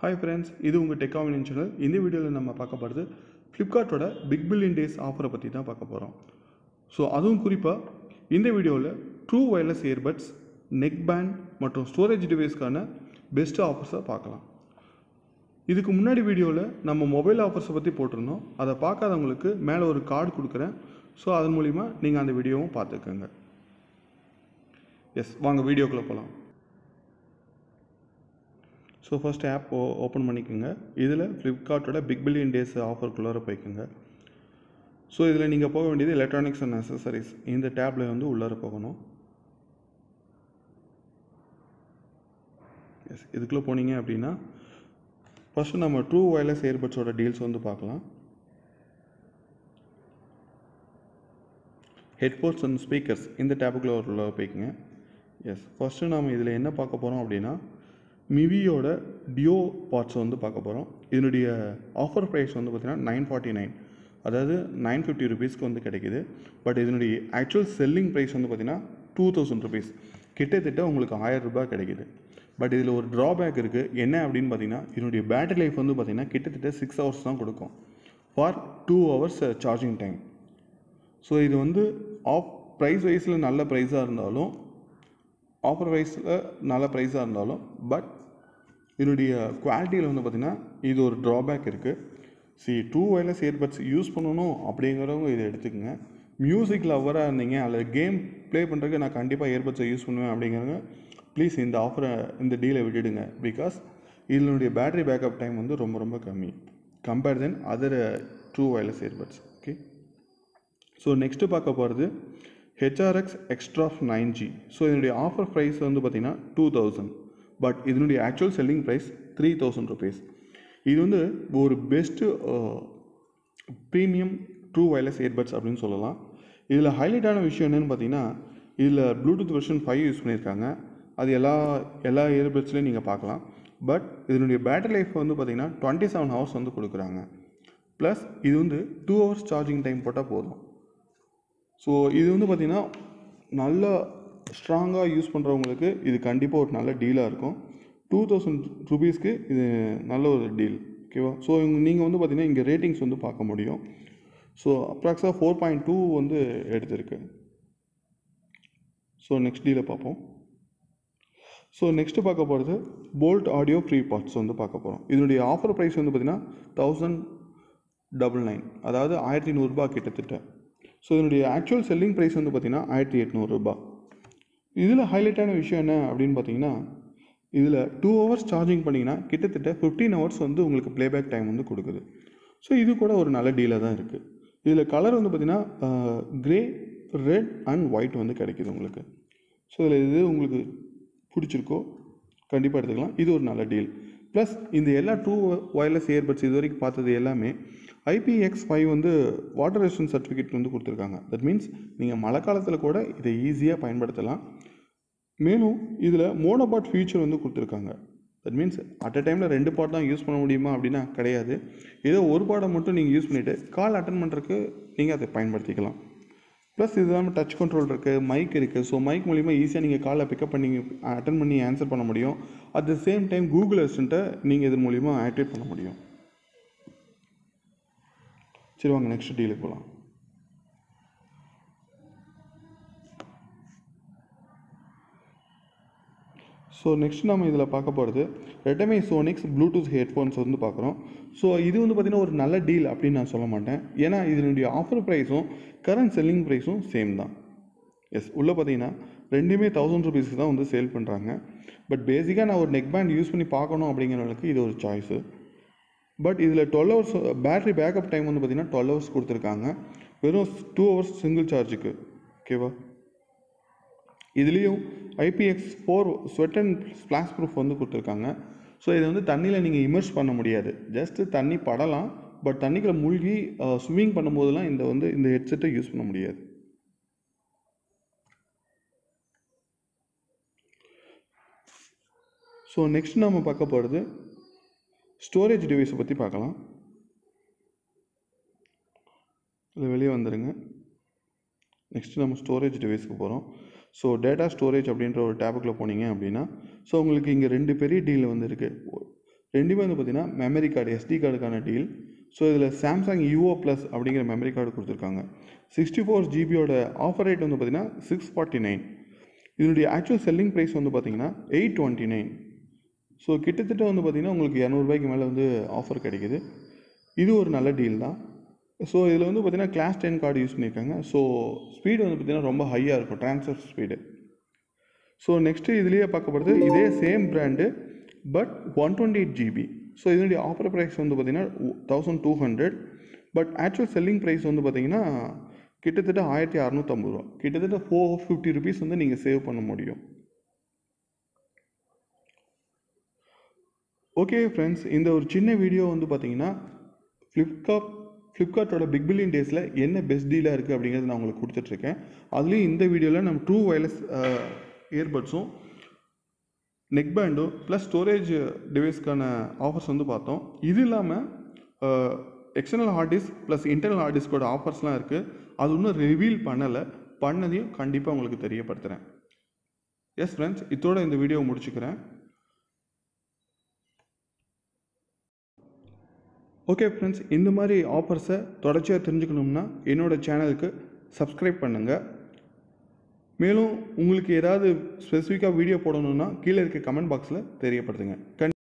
hi friends இது உங்கள் டெக்காமினியன் channel இந்த வீடியோவில் நம்ம பார்க்க போகிறது ஃப்ளிப்கார்ட்டோட பிக் பில்லியன் டேஸ் ஆஃபரை பற்றி தான் பார்க்க போகிறோம் ஸோ அதுவும் குறிப்பாக இந்த வீடியோவில் true wireless earbuds neckband மற்றும் ஸ்டோரேஜ் டிவைஸ்க்கான பெஸ்ட் ஆஃபர்ஸை பார்க்கலாம் இதுக்கு முன்னாடி வீடியோவில் நம்ம மொபைல் ஆஃபர்ஸை பற்றி போட்டிருந்தோம் அதை பார்க்காதவங்களுக்கு மேலே ஒரு கார்டு கொடுக்குறேன் ஸோ அதன் மூலிமா நீங்கள் அந்த வீடியோவும் பார்த்துக்கோங்க எஸ் வாங்க வீடியோக்குள்ளே போகலாம் so first app uh open பண்ணிக்கோங்க இதில் ஃப்ளிப்கார்ட்டோட பிக் பில்லியன் டேஸ் ஆஃபருக்குள்ளார போய்க்குங்க ஸோ இதில் நீங்கள் போக வேண்டியது எலக்ட்ரானிக்ஸ் அண்ட் அசசரிஸ் இந்த டேப்பில் வந்து உள்ளார போகணும் எஸ் இதுக்குள்ளே போனீங்க அப்படின்னா ஃபஸ்ட்டு நம்ம ட்ரூ வயர்லெஸ் இயர்பட்ஸோட டீல்ஸ் வந்து பார்க்கலாம் ஹெட்ஃபோன்ஸ் அண்ட் ஸ்பீக்கர்ஸ் இந்த டேப்புக்குள்ளே உள்ள போய்க்குங்க எஸ் ஃபஸ்ட்டு நம்ம இதில் என்ன பார்க்க போகிறோம் அப்படின்னா மிவியோட டியோ பார்ட்ஸ் வந்து பார்க்க போகிறோம் இதனுடைய ஆஃபர் ப்ரைஸ் வந்து பார்த்திங்கன்னா நைன் ஃபார்ட்டி நைன் அதாவது நைன் ஃபிஃப்டி ருபீஸ்க்கு வந்து கிடைக்கிது பட் இதனுடைய ஆக்சுவல் செல்லிங் ப்ரைஸ் வந்து பார்த்திங்கன்னா டூ தௌசண்ட் ருபீஸ் கிட்டத்தட்ட உங்களுக்கு ஆயிரம் ரூபாய் கிடைக்கிது பட் இதில் ஒரு ட்ராபேக் இருக்குது என்ன அப்படின்னு பார்த்தீங்கன்னா இதனுடைய பேட்டரி லைஃப் வந்து பார்த்திங்கன்னா கிட்டத்தட்ட சிக்ஸ் ஹவர்ஸ் தான் கொடுக்கும் for two hours charging time so இது வந்து ஆஃப் ப்ரைஸ் வைஸில் நல்ல ப்ரைஸாக இருந்தாலும் ஆஃபர் ப்ரைஸில் நல்ல ப்ரைஸாக இருந்தாலும் பட் இதனுடைய குவாலிட்டியில் வந்து பார்த்திங்கன்னா இது ஒரு ட்ராபேக் இருக்குது சி டூ வயர்லெஸ் இயர்பட்ஸ் யூஸ் பண்ணணும் அப்படிங்கிறவங்க இதை எடுத்துக்கோங்க மியூசிக் லவ்வராக இருந்தீங்க அல்லது கேம் ப்ளே பண்ணுறதுக்கு நான் கண்டிப்பாக இயர்பட்ஸை யூஸ் பண்ணுவேன் அப்படிங்கிறவங்க ப்ளீஸ் இந்த ஆஃபரை இந்த டீலை விட்டுடுங்க பிகாஸ் இதனுடைய பேட்டரி பேக்கப் டைம் வந்து ரொம்ப ரொம்ப கம்மி compare then other true wireless earbuds okay so next பார்க்க போகிறது HRX extra nine G so இதனுடைய ஆஃபர் ப்ரைஸ் வந்து பார்த்திங்கன்னா டூ தௌசண்ட் பட் இதனுடைய actual selling price three thousand rupees இது வந்து ஒரு best premium true wireless earbuds அப்படின்னு சொல்லலாம் இதில் ஹைலைட்டான விஷயம் என்னென்னு பார்த்தீங்கன்னா இதில் ப்ளூடூத் வெர்ஷன் ஃபைவ் யூஸ் பண்ணியிருக்காங்க அது எல்லா எல்லா இயர்பட்ஸ்லையும் நீங்கள் பார்க்கலாம் பட் இதனுடைய பேட்டரி லைஃப் வந்து பார்த்திங்கன்னா டுவெண்ட்டி செவன் ஹவர்ஸ் வந்து கொடுக்குறாங்க ப்ளஸ் இது வந்து டூ ஹவர்ஸ் சார்ஜிங் டைம் போட்டால் போதும் ஸோ இது வந்து பார்த்திங்கன்னா நல்ல ஸ்ட்ராங்காக யூஸ் பண்ணுறவங்களுக்கு இது கண்டிப்பாக ஒரு நல்ல டீலாக இருக்கும் டூ தௌசண்ட் ருபீஸ்க்கு இது நல்ல ஒரு டீல் ஓகேவா ஸோ நீங்கள் வந்து பார்த்திங்கன்னா இங்கே ரேட்டிங்ஸ் வந்து பார்க்க முடியும் ஸோ அப்ராக்ஸாக ஃபோர் பாயிண்ட் டூ வந்து எடுத்திருக்கு ஸோ நெக்ஸ்ட் டீலை பார்ப்போம் ஸோ நெக்ஸ்ட்டு பார்க்க போகிறது போல்ட் ஆடியோ ஃப்ரீ பார்ட்ஸ் வந்து பார்க்க போகிறோம் இதனுடைய ஆஃபர் ப்ரைஸ் வந்து பார்த்திங்கன்னா தௌசண்ட் டபுள் நைன் அதாவது ஆயிரத்தி நூறுரூபா கிட்டத்தட்ட ஸோ இதனுடைய ஆக்சுவல் செல்லிங் ப்ரைஸ் வந்து பார்த்திங்கன்னா ஆயிரத்தி எட்நூறுரூபா இதில் ஹைலைட்டான விஷயம் என்ன அப்படின்னு பார்த்தீங்கன்னா இதில் டூ ஹவர்ஸ் சார்ஜிங் பண்ணிங்கன்னா கிட்டத்தட்ட ஃபிஃப்டீன் ஹவர்ஸ் வந்து உங்களுக்கு ப்ளேபேக் டைம் வந்து கொடுக்குது ஸோ இது கூட ஒரு நல்ல டீலாக தான் இருக்குது இதில் கலர் வந்து பார்த்திங்கன்னா க்ரே ரெட் அண்ட் ஒயிட் வந்து கிடைக்குது உங்களுக்கு ஸோ இதில் இது உங்களுக்கு பிடிச்சிருக்கோ கண்டிப்பாக எடுத்துக்கலாம் இது ஒரு நல்ல டீல் ப்ளஸ் இந்த எல்லா டூ ஒயர்லெஸ் இயர்பட்ஸ் இது வரைக்கும் பார்த்தது எல்லாமே ஐபிஎக்ஸ் ஃபைவ் வந்து வாட்டர் ரெசிஸ்டன்ட் சர்டிஃபிகேட் வந்து கொடுத்துருக்காங்க தட் மீன்ஸ் நீங்கள் மழை காலத்தில் கூட இதை ஈஸியாக பயன்படுத்தலாம் மேலும் இதில் மோனோபாட் ஃபியூச்சர் வந்து கொடுத்துருக்காங்க தட் மீன்ஸ் அட் அ டைமில் ரெண்டு பாட் தான் யூஸ் பண்ண முடியுமா அப்படின்னா கிடையாது ஏதோ ஒரு பாடை மட்டும் நீங்கள் யூஸ் பண்ணிவிட்டு கால் அட்டன் பண்ணுறதுக்கு நீங்கள் அதை பயன்படுத்திக்கலாம் ப்ளஸ் இது இல்லாமல் டச் கண்ட்ரோல் இருக்குது மைக் இருக்குது ஸோ மைக் மூலிமா ஈஸியாக நீங்கள் காலை பிக்கப் பண்ணி அட்டன் பண்ணி ஆன்சர் பண்ண முடியும் at the same time Google அசிஸ்டண்ட்டை நீங்கள் இதன் மூலிமா ஆக்டிவேட் பண்ண முடியும் சரி வாங்க நெக்ஸ்ட் டீலுக்கு போகலாம் ஸோ நெக்ஸ்ட் நம்ம இதில் பார்க்க போகிறது ரெட்டமி சோனிக்ஸ் ப்ளூடூத் ஹெட்ஃபோன்ஸ் வந்து பார்க்குறோம் ஸோ இது வந்து பார்த்திங்கன்னா ஒரு நல்ல டீல் அப்படின்னு நான் சொல்ல மாட்டேன் ஏன்னா இதனுடைய ஆஃபர் ப்ரைஸும் கரண்ட் செல்லிங் ப்ரைஸும் சேம் தான் எஸ் உள்ளே பார்த்தீங்கன்னா ரெண்டுமே தௌசண்ட் ருபீஸ்க்கு தான் வந்து சேல் பண்ணுறாங்க பட் பேசிக்காக நான் ஒரு நெக் பேண்ட் யூஸ் பண்ணி பார்க்கணும் அப்படிங்கிறவங்களுக்கு இது ஒரு சாய்ஸு பட் இதில் twelve hours battery backup time வந்து பார்த்திங்கன்னா டுவெல் ஹவர்ஸ் கொடுத்துருக்காங்க வெறும் டூ ஹவர்ஸ் சிங்கிள் சார்ஜுக்கு ஓகேவா இதுலேயும் IPX four sweat and splash proof வந்து கொடுத்துருக்காங்க ஸோ இதை வந்து தண்ணியில் நீங்கள் இமர்ஸ் பண்ண முடியாது ஜஸ்ட்டு தண்ணி படலாம் பட் தண்ணிக்குள்ள மூழ்கி ஸ்விம்மிங் பண்ணும்போதெல்லாம் இந்த வந்து இந்த ஹெட்செட்டை யூஸ் பண்ண முடியாது ஸோ நெக்ஸ்ட் நம்ம பார்க்க போகிறது ஸ்டோரேஜ் டிவைஸை பற்றி பார்க்கலாம் இதில் வெளியே வந்துடுங்க நெக்ஸ்ட் நம்ம ஸ்டோரேஜ் டிவைஸ்க்கு போகிறோம் ஸோ டேட்டா ஸ்டோரேஜ் அப்படின்ற ஒரு டேபுக்குள்ளே போனீங்க அப்படின்னா ஸோ உங்களுக்கு இங்கே ரெண்டு பெரிய டீல் வந்து இருக்குது ரெண்டுமே வந்து பார்த்தீங்கன்னா மெமரி கார்டு எஸ்டி கார்டுக்கான டீல் ஸோ இதில் சாம்சங் யூஓ ப்ளஸ் அப்படிங்கிற மெமரி கார்டு கொடுத்துருக்காங்க சிக்ஸ்டி ஃபோர் ஜிபியோட ஆஃபர் ரேட் வந்து பார்த்தீங்கன்னா சிக்ஸ் ஃபார்ட்டி நைன் இதனுடைய ஆக்சுவல் செல்லிங் ப்ரைஸ் வந்து பார்த்தீங்கன்னா எயிட் டுவெண்ட்டி நைன் ஸோ கிட்டத்தட்ட வந்து பார்த்தீங்கன்னா உங்களுக்கு இரநூறுபாய்க்கு மேலே வந்து ஆஃபர் கிடைக்குது இது ஒரு நல்ல டீல் தான் ஸோ இதில் வந்து பார்த்தீங்கன்னா கிளாஸ் டென் கார்டு யூஸ் பண்ணியிருக்காங்க ஸோ ஸ்பீடு வந்து பார்த்தீங்கன்னா ரொம்ப ஹையாக இருக்கும் ட்ரான்ஸ்ஃபர் ஸ்பீடு ஸோ நெக்ஸ்ட்டு இதுலேயே பார்க்கப்படுறது இதே same brand but one twenty eight GB so இதனுடைய ஆஃபர் ப்ரைஸ் வந்து பார்த்தீங்கன்னா thousand two hundred but actual selling price வந்து பார்த்தீங்கன்னா கிட்டத்தட்ட ஆயிரத்தி அறநூற்றம்பது ரூபா கிட்டத்தட்ட ஃபோர் ஃபிஃப்டி ருபீஸ் வந்து நீங்கள் சேவ் பண்ண முடியும் ஓகே ஃப்ரெண்ட்ஸ் இந்த ஒரு சின்ன வீடியோ வந்து பார்த்தீங்கன்னா ஃப்ளிப்கார்ட் ஃப்ளிப்கார்ட்டோட பிக் பில்லியன் டேஸில் என்ன பெஸ்ட் டீலாக இருக்குது அப்படிங்கிறது நான் உங்களுக்கு கொடுத்துட்ருக்கேன் அதுலேயும் இந்த வீடியோவில் நம்ம ட்ரூ வயர்லெஸ் இயர்பட்ஸும் நெக் பேண்டும் ப்ளஸ் ஸ்டோரேஜ் டிவைஸ்க்கான ஆஃபர்ஸ் வந்து பார்த்தோம் இது இல்லாமல் external hard disk plus internal hard டிஸ்கோட ஆஃபர்ஸ்லாம் இருக்குது அது இன்னும் ரிவீல் பண்ணலை பண்ணதையும் கண்டிப்பாக உங்களுக்கு தெரியப்படுத்துகிறேன் எஸ் ஃப்ரெண்ட்ஸ் இதோட இந்த வீடியோவை முடிச்சுக்கிறேன் ஓகே ஃப்ரெண்ட்ஸ் இந்த மாதிரி ஆஃபர்ஸை தொடர்ச்சியாக தெரிஞ்சுக்கணும்னா என்னோடய சேனலுக்கு சப்ஸ்கிரைப் பண்ணுங்கள் மேலும் உங்களுக்கு ஏதாவது ஸ்பெசிஃபிக்காக வீடியோ போடணுன்னா கீழே இருக்க கமெண்ட் பாக்ஸில் தெரியப்படுத்துங்க கண்